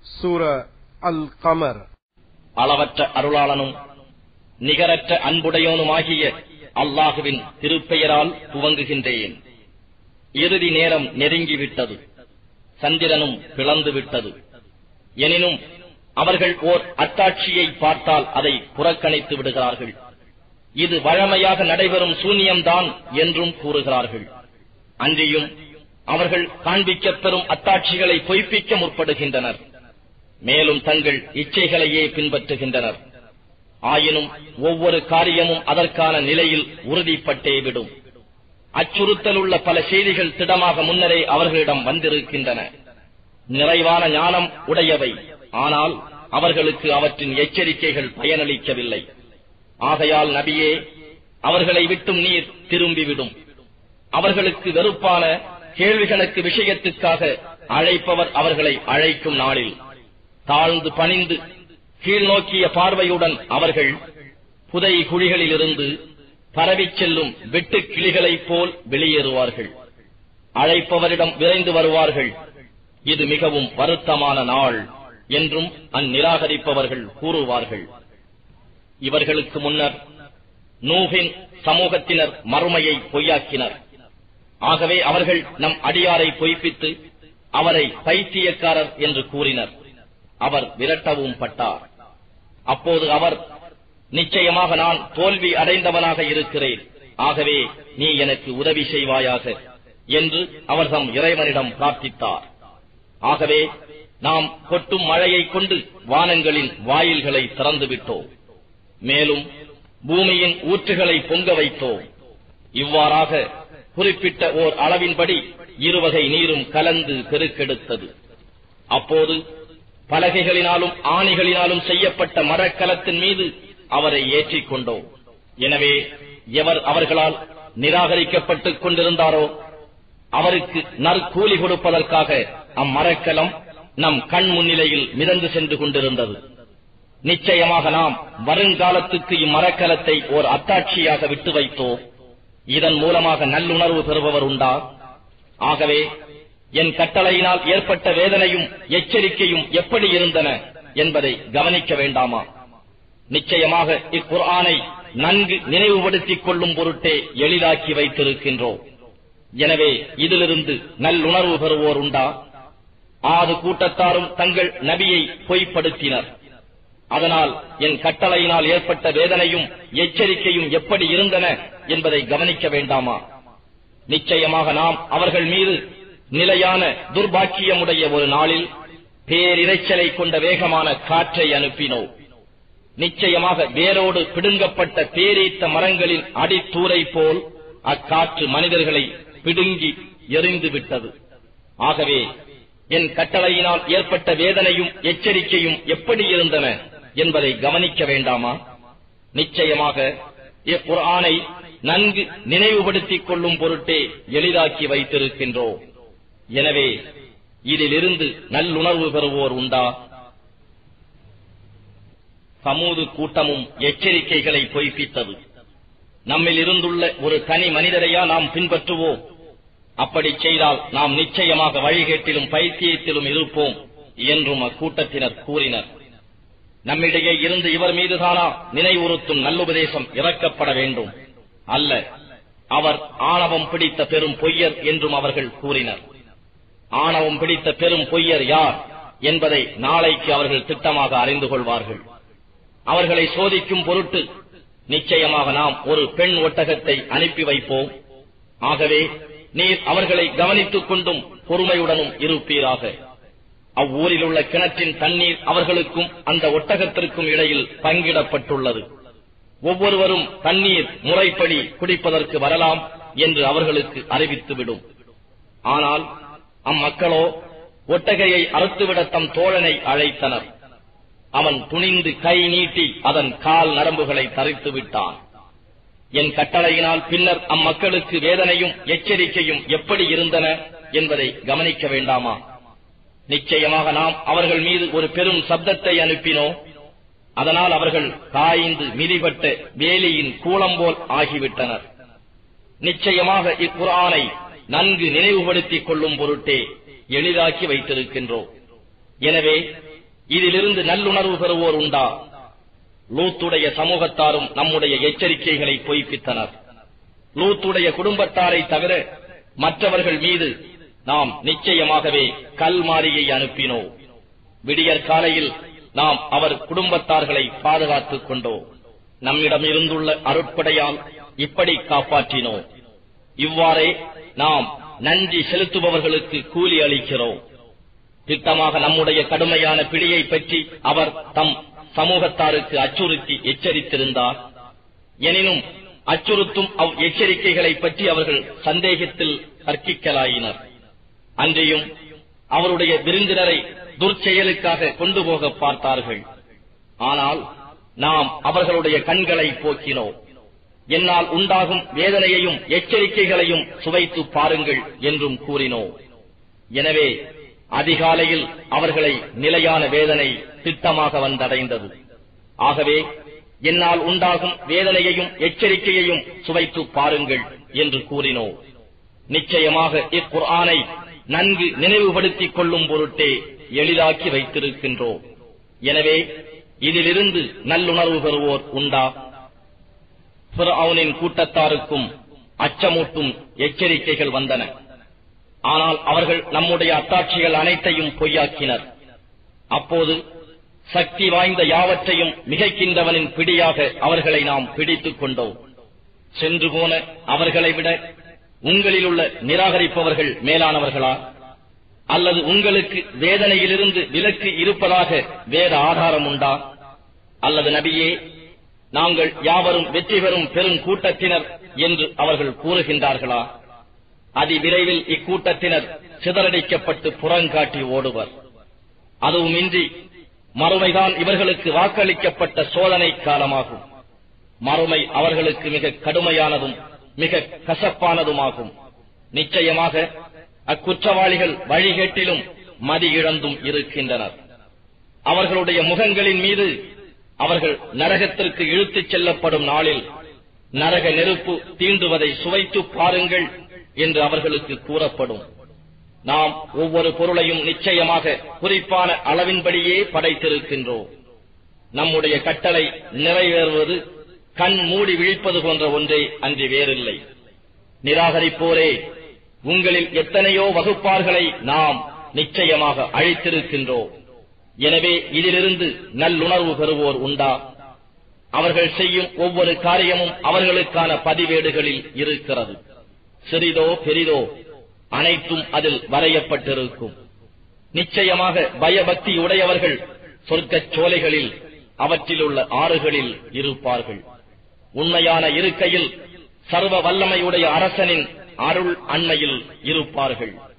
சூர அல் கமர் அளவற்ற அருளாளனும் நிகரற்ற அன்புடையோனுமாகிய அல்லாஹுவின் திருப்பெயரால் துவங்குகின்றேன் இறுதி நேரம் நெருங்கிவிட்டது சந்திரனும் பிளந்து விட்டது எனினும் அவர்கள் ஓர் அத்தாட்சியை பார்த்தால் அதை புறக்கணித்து விடுகிறார்கள் இது வழமையாக நடைபெறும் சூன்யம்தான் என்றும் கூறுகிறார்கள் அன்றியும் அவர்கள் காண்பிக்கப் பெறும் அத்தாட்சிகளை பொய்ப்பிக்க முற்படுகின்றனர் மேலும் தங்கள் இச்சைகளையே பின்பற்றுகின்றனர் ஆயினும் ஒவ்வொரு காரியமும் அதற்கான நிலையில் உறுதிப்பட்டே விடும் அச்சுறுத்தலுள்ள பல செய்திகள் திடமாக முன்னரே அவர்களிடம் வந்திருக்கின்றன நிறைவான ஞானம் உடையவை ஆனால் அவர்களுக்கு அவற்றின் எச்சரிக்கைகள் பயனளிக்கவில்லை ஆகையால் நபியே அவர்களை விட்டும் நீர் திரும்பிவிடும் அவர்களுக்கு வெறுப்பான கேள்விகளுக்கு விஷயத்துக்காக அழைப்பவர் அவர்களை அழைக்கும் நாளில் தாழ்ந்து பணிந்து கீழ்நோக்கிய பார்வையுடன் அவர்கள் புதை குழிகளிலிருந்து பரவிச் செல்லும் வெட்டுக் கிளிகளைப் போல் வெளியேறுவார்கள் அழைப்பவரிடம் விரைந்து வருவார்கள் இது மிகவும் வருத்தமான நாள் என்றும் அந்நிராகரிப்பவர்கள் கூறுவார்கள் இவர்களுக்கு முன்னர் நூகின் சமூகத்தினர் மறுமையை பொய்யாக்கினர் ஆகவே அவர்கள் நம் அடியாரை பொய்ப்பித்து அவரை பைத்தியக்காரர் என்று கூறினர் அவர் விரட்டவும் பட்டார் அப்போது அவர் நிச்சயமாக நான் தோல்வி அடைந்தவனாக இருக்கிறேன் ஆகவே நீ எனக்கு உதவி செய்வாயாக என்று அவர் தம் இறைவனிடம் பிரார்த்தித்தார் ஆகவே நாம் கொட்டும் மழையைக் கொண்டு வானங்களின் வாயில்களை திறந்து விட்டோம் மேலும் பூமியின் ஊற்றுகளை பொங்க வைத்தோம் இவ்வாறாக குறிப்பிட்ட ஓர் அளவின்படி இருவகை நீரும் கலந்து பெருக்கெடுத்தது அப்போது பலகைகளினாலும் ஆணிகளினாலும் செய்யப்பட்ட மரக்கலத்தின் மீது அவரை ஏற்றிக் கொண்டோம் எனவே எவர் அவர்களால் நிராகரிக்கப்பட்டுக் கொண்டிருந்தாரோ அவருக்கு நற்கூலி கொடுப்பதற்காக அம்மரக்கலம் நம் கண் முன்னிலையில் மிதந்து சென்று கொண்டிருந்தது நிச்சயமாக நாம் வருங்காலத்துக்கு இம்மரக்கலத்தை ஓர் அத்தாட்சியாக விட்டு வைத்தோம் இதன் மூலமாக நல்லுணர்வு பெறுபவர் உண்டா ஆகவே என் கட்டளையினால் ஏற்பட்ட வேதனையும் எச்சரிக்கையும் எப்படி இருந்தன என்பதை கவனிக்க வேண்டாமா நிச்சயமாக இக்குர்ஆனை நன்கு நினைவுபடுத்திக் கொள்ளும் பொருட்டே எளிதாக்கி வைத்திருக்கின்றோம் எனவே இதிலிருந்து நல்லுணர்வு பெறுவோர் உண்டா ஆது கூட்டத்தாரும் தங்கள் நபியை பொய்ப்படுத்தினர் அதனால் என் கட்டளையினால் ஏற்பட்ட வேதனையும் எச்சரிக்கையும் எப்படி இருந்தன என்பதை கவனிக்க வேண்டாமா நிச்சயமாக நாம் அவர்கள் மீது நிலையான துர்பாக்கியமுடைய ஒரு நாளில் பேரிரைச்சலை கொண்ட வேகமான காற்றை அனுப்பினோம் நிச்சயமாக வேரோடு பிடுங்கப்பட்ட பேரீத்த மரங்களின் அடித்தூரை போல் அக்காற்று மனிதர்களை பிடுங்கி எரிந்து விட்டது ஆகவே என் கட்டளையினால் ஏற்பட்ட வேதனையும் எச்சரிக்கையும் எப்படி இருந்தன என்பதை கவனிக்க வேண்டாமா நிச்சயமாக இக்குர்ஆனை நன்கு நினைவுபடுத்திக் கொள்ளும் பொருட்டே எளிதாக்கி வைத்திருக்கின்றோம் எனவே இதிலிருந்து நல்லுணர்வு பெறுவோர் உண்டா சமூது கூட்டமும் எச்சரிக்கைகளை பொய்ப்பித்தது நம்மில் இருந்துள்ள ஒரு தனி மனிதரையா நாம் பின்பற்றுவோம் அப்படி செய்தால் நாம் நிச்சயமாக வழிகேட்டிலும் பைத்தியத்திலும் இருப்போம் என்றும் அக்கூட்டத்தினர் கூறினர் நம்மிடையே இருந்து இவர் மீதுதானா நினைவுறுத்தும் நல்லுபதேசம் இறக்கப்பட வேண்டும் அல்ல அவர் ஆணவம் பிடித்த பெரும் பொய்யர் என்றும் அவர்கள் கூறினர் ஆணவம் பிடித்த பெரும் பொய்யர் யார் என்பதை நாளைக்கு அவர்கள் திட்டமாக அறிந்து கொள்வார்கள் அவர்களை சோதிக்கும் பொருட்டு நிச்சயமாக நாம் ஒரு பெண் ஒட்டகத்தை அனுப்பி வைப்போம் ஆகவே நீர் அவர்களை கவனித்துக் கொண்டும் பொறுமையுடனும் இருப்பீராக அவ்வூரில் உள்ள கிணற்றின் தண்ணீர் அவர்களுக்கும் அந்த ஒட்டகத்திற்கும் இடையில் பங்கிடப்பட்டுள்ளது ஒவ்வொருவரும் தண்ணீர் முறைப்படி குடிப்பதற்கு வரலாம் என்று அவர்களுக்கு அறிவித்துவிடும் ஆனால் அம்மக்களோ ஒட்டகையை அறுத்துவிட தம் தோழனை அழைத்தனர் அவன் துணிந்து கை நீட்டி அதன் கால் நரம்புகளை தரித்து விட்டான் என் கட்டளையினால் பின்னர் அம்மக்களுக்கு வேதனையும் எச்சரிக்கையும் எப்படி இருந்தன என்பதை கவனிக்க வேண்டாமா நிச்சயமாக நாம் அவர்கள் மீது ஒரு பெரும் சப்தத்தை அனுப்பினோம் அதனால் அவர்கள் காய்ந்து மிதிபட்ட வேலியின் கூளம்போல் ஆகிவிட்டனர் நிச்சயமாக இக்குரானை நன்கு நினைவுபடுத்திக் கொள்ளும் பொருட்டே எளிதாக்கி வைத்திருக்கின்றோம் எனவே இதிலிருந்து நல்லுணர்வு பெறுவோர் உண்டா லூத்துடைய சமூகத்தாரும் நம்முடைய எச்சரிக்கைகளை பொய்ப்பித்தனர் லூத்துடைய குடும்பத்தாரை தவிர மற்றவர்கள் மீது நாம் நிச்சயமாகவே கல்மாரியை அனுப்பினோம் விடியற் காலையில் நாம் அவர் குடும்பத்தார்களை பாதுகாத்துக் கொண்டோம் நம்மிடம் இருந்துள்ள அருட்படையால் இப்படி காப்பாற்றினோம் இவ்வாறே நாம் நன்றி செலுத்துபவர்களுக்கு கூலி அளிக்கிறோம் திட்டமாக நம்முடைய கடுமையான பிடியை பற்றி அவர் தம் சமூகத்தாருக்கு அச்சுறுத்தி எச்சரித்திருந்தார் எனினும் அச்சுறுத்தும் அவ் எச்சரிக்கைகளை பற்றி அவர்கள் சந்தேகத்தில் கற்கிக்கலாயினர் அன்றையும் அவருடைய விருந்தினரை துர்ச்செயலுக்காக கொண்டு போக பார்த்தார்கள் ஆனால் நாம் அவர்களுடைய கண்களை போக்கினோம் என்னால் உண்டாகும் வேதனையையும் எச்சரிக்கைகளையும் சுவைத்து பாருங்கள் என்றும் கூறினோம் எனவே அதிகாலையில் அவர்களை நிலையான வேதனை திட்டமாக வந்தடைந்தது ஆகவே என்னால் உண்டாகும் வேதனையையும் எச்சரிக்கையையும் சுவைத்து பாருங்கள் என்று கூறினோம் நிச்சயமாக இக்குர்ஆனை நன்கு நினைவுபடுத்திக் கொள்ளும் பொருட்டே எளிதாக்கி வைத்திருக்கின்றோம் எனவே இதிலிருந்து நல்லுணர்வு பெறுவோர் உண்டா பிறவுனின் கூட்டத்தாருக்கும் அச்சமூட்டும் எச்சரிக்கைகள் வந்தன ஆனால் அவர்கள் நம்முடைய அத்தாட்சிகள் அனைத்தையும் பொய்யாக்கினர் அப்போது சக்தி வாய்ந்த யாவற்றையும் மிகைக்கின்றவனின் பிடியாக அவர்களை நாம் பிடித்துக் கொண்டோம் சென்று போன அவர்களை விட உங்களில் உள்ள நிராகரிப்பவர்கள் மேலானவர்களா அல்லது உங்களுக்கு வேதனையிலிருந்து விலக்கு இருப்பதாக வேத ஆதாரம் உண்டா அல்லது நபியே நாங்கள் யாவரும் வெற்றி பெறும் பெரும் கூட்டத்தினர் என்று அவர்கள் கூறுகின்றார்களா அதிவிரைவில் இக்கூட்டத்தினர் சிதறடிக்கப்பட்டு புறங்காட்டி ஓடுவர் அதுவுமின்றி மறுமைதான் இவர்களுக்கு வாக்களிக்கப்பட்ட சோதனை காலமாகும் மறுமை அவர்களுக்கு மிக கடுமையானதும் மிக கசப்பானதுமாகும் நிச்சயமாக அக்குற்றவாளிகள் வழிகேட்டிலும் மதி இழந்தும் இருக்கின்றனர் அவர்களுடைய முகங்களின் மீது அவர்கள் நரகத்திற்கு இழுத்துச் செல்லப்படும் நாளில் நரக நெருப்பு தீண்டுவதை சுவைத்து பாருங்கள் என்று அவர்களுக்கு கூறப்படும் நாம் ஒவ்வொரு பொருளையும் நிச்சயமாக குறிப்பான அளவின்படியே படைத்திருக்கின்றோம் நம்முடைய கட்டளை நிறைவேறுவது கண் மூடி விழிப்பது போன்ற ஒன்றே அன்றி வேறில்லை நிராகரிப்போரே உங்களில் எத்தனையோ வகுப்பார்களை நாம் நிச்சயமாக அழித்திருக்கின்றோம் எனவே இதிலிருந்து நல்லுணர்வு பெறுவோர் உண்டா அவர்கள் செய்யும் ஒவ்வொரு காரியமும் அவர்களுக்கான பதிவேடுகளில் இருக்கிறது சிறிதோ பெரிதோ அனைத்தும் அதில் வரையப்பட்டிருக்கும் நிச்சயமாக பயபக்தி உடையவர்கள் சொர்க்கச் சோலைகளில் அவற்றிலுள்ள ஆறுகளில் இருப்பார்கள் உண்மையான இருக்கையில் சர்வ வல்லமையுடைய அரசனின் அருள் அண்மையில் இருப்பார்கள்